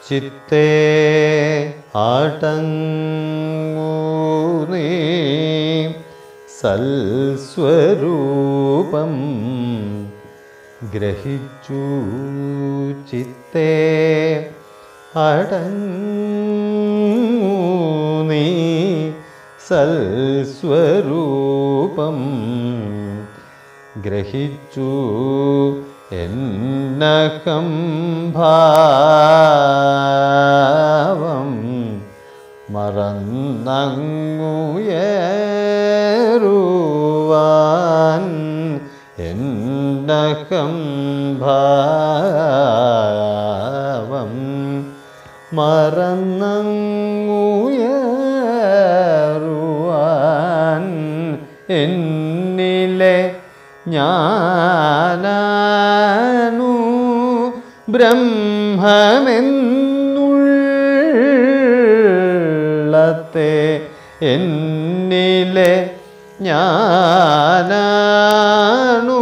ചിത്തേ ആടങ്ങൂ നീ സൽസ്വരൂപം ഗ്രഹിച്ചു ചിത്തേ അടങ്ങൂ നീ സൽസ്വരൂപം ഗ്രഹിച്ചു എന്നകം ഭാവം മറന്നങ്ങുയരുവാൻ എന്നകം ഭാവം മറന്നങ്ങുയരുവാൻ എന്നിലെ ഞാനാനു ബ്രഹ്മമെന്നുള്ളത്തെ എന്നിലെ ഞാനാണു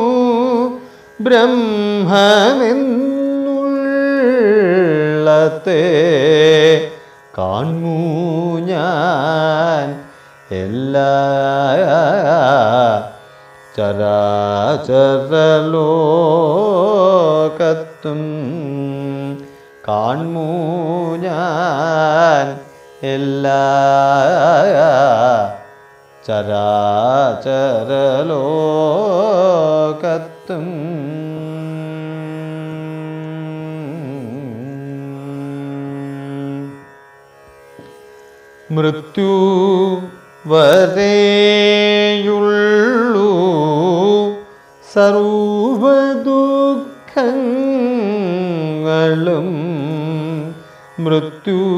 ബ്രഹ്മമെന്നുള്ളത്തെ കാണൂ ഞാൻ എല്ലാ ചരാചരലോകത്തും കാൺമൂ ഞാൻ എല്ലാ ചരാചരലോകത്തും മൃത്യു വരെയുള്ളൂ സർവദുഃഖങ്ങളും മൃത്യു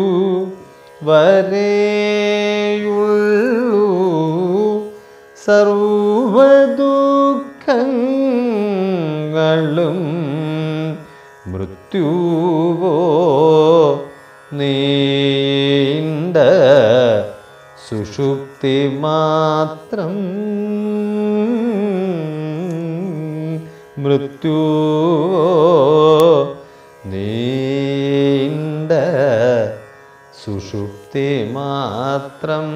വരെയുള്ളൂ സർവദുഃഖങ്ങളും മൃത്യുവോ നീണ്ട സുഷുപ്തി മാത്രം മൃത്യുവോ നീണ്ട സുഷുപ്തി മാത്രം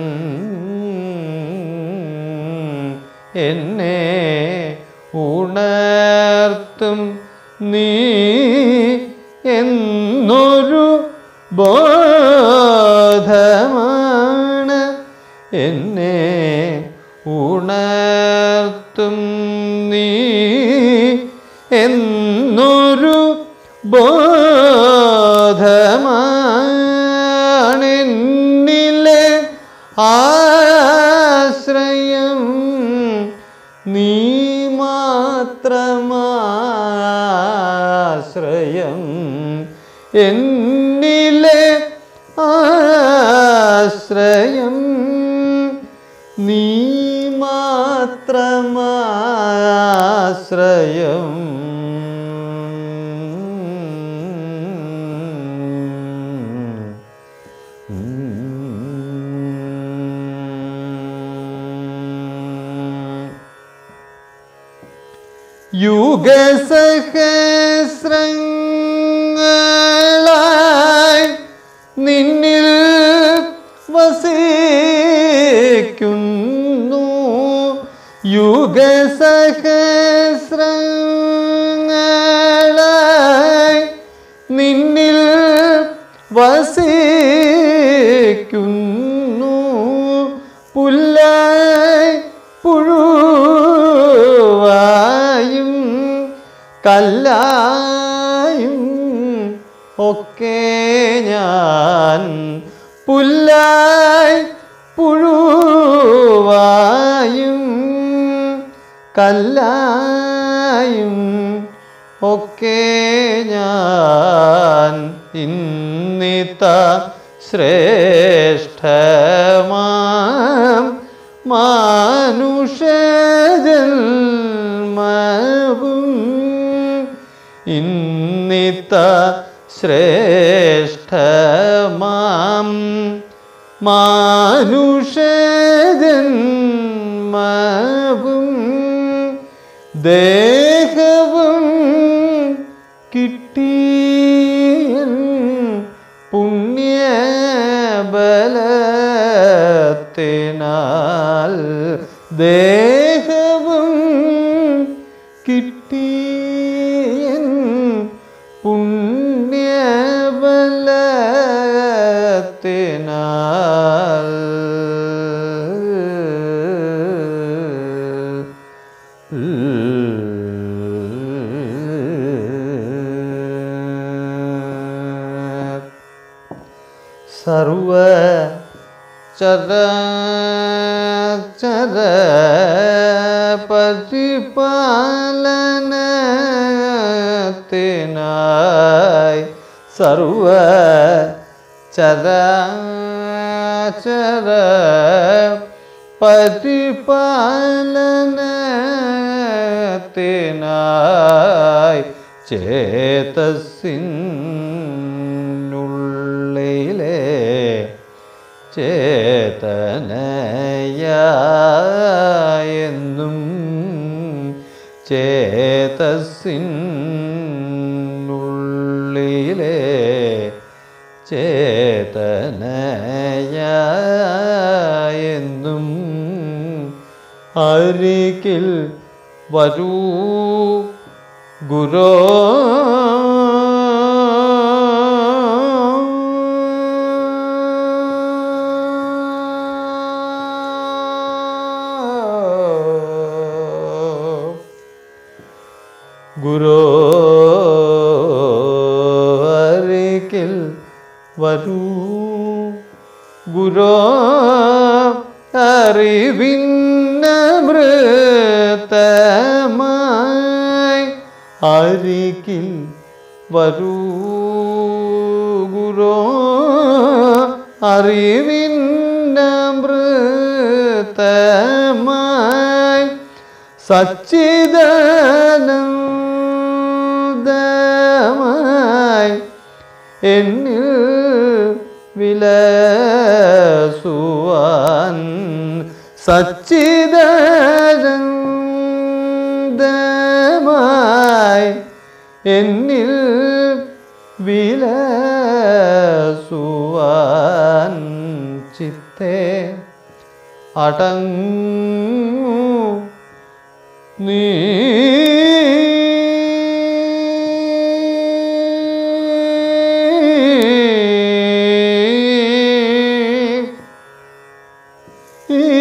എന്നെ ഉണർത്തും നീ എന്നൊരു ബോധമാണ് എന്നെ ഉണർത്തും നീ എന്നൊരു ബോധമാണെന്നിലെ ആശ്രയം നീ മാത്രമാശ്രയം എന്നിലെ ആശ്രയം നീ മാത്രമാശ്രയം യുഗസഹസ്രങ്ങളായി നിന്നിൽ വസിക്കുന്നു യുഗസഹസ്രങ്ങളായി നിന്നിൽ വസിക്കുന്നു പുല്ലായി പുഴുവായും കല്ലായും ഒക്കെ ഞാൻ പുല്ലായി പുഴുവായും കല്ലായും ഒക്കെ ഞാൻ ഇന്നിത്ത ശ്രേഷ്ഠമാം മാനുഷജന്മവും ഇന്നിത്ത ശ്രേഷ്ഠമാം മാനുഷജന്മവും ദേഹവും കിട്ടിയ പുണ്യബലത്തിനാൽ സർവ ചര ചര പരിപാലനത്തിനായി സർവ ചര ചര പരിപാലനത്തിനായി ചേതസ്സിനുള്ളിലെ ചേതനയായെന്നും ചേതസ്സിനുള്ളിലെ ചേതനയായെന്നും അരികിൽ വരൂ ഗുരോ ഗുരോ അരികിൽ വരൂ ഗുരോ അറിവിന്നമൃതമായി അരികിൽ വരൂ ഗുരോ അറിവിന്നമൃതമായി സച്ചിദാനന്ദമായി എന്നിൽ വിലസുവാൻ സച്ചിദാനന്ദമായി എന്നിൽ വിലസുവാൻ ചിത്തേ അടങ്ങൂ നീ ഈ